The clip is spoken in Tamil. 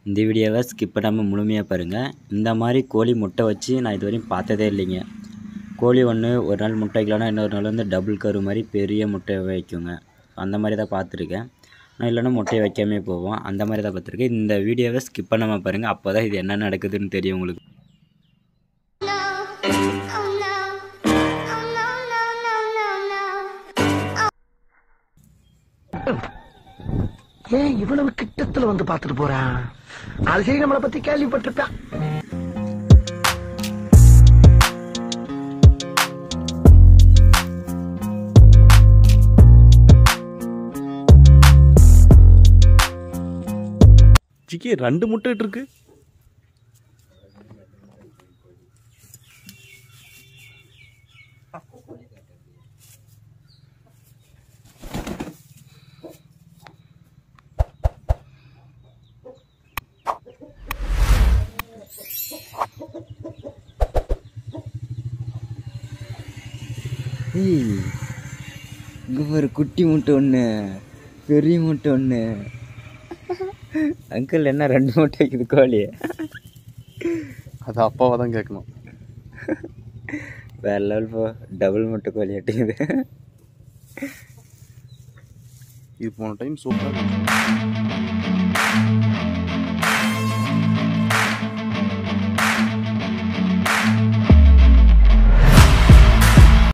இந்த வீடியோவை ஸ்கிப் பண்ணாமல் முழுமையாக பாருங்கள் இந்த மாதிரி கோழி முட்டை வச்சு நான் இது வரையும் பார்த்ததே இல்லைங்க கோழி ஒன்று ஒரு நாள் முட்டை வைக்கலாம்னா இன்னொரு நாள் வந்து டபுள் கரு மாதிரி பெரிய முட்டை வைக்குங்க அந்த மாதிரி தான் பார்த்துருக்கேன் நான் இல்லைன்னா முட்டையை வைக்காமே போவோம் அந்த மாதிரி தான் பார்த்துருக்கேன் இந்த வீடியோவை ஸ்கிப் பண்ணாமல் பாருங்கள் அப்போ தான் இது என்ன நடக்குதுன்னு தெரியும் உங்களுக்கு No. Oh no. Oh no, no, no, no, no. ஏன் இவ்வளவு கிட்டத்துல வந்து பாத்துட்டு போறான் அது சரி நம்மளை பத்தி கேள்விப்பட்டிருப்பான் ஜிக்கி ரெண்டு முட்டை இருக்கு ஏய் இங்கே ஒரு குட்டி முட்டை ஒன்று பெரிய முட்டை ஒன்று அங்கிள் என்ன ரெண்டு முட்டை வைக்குது கோழி அது அப்பாவை தான் கேட்கணும் வேற லெவல் போ டபுள் முட்டை கோழி அட்டிங்குது இது போன டைம் சூப்பராக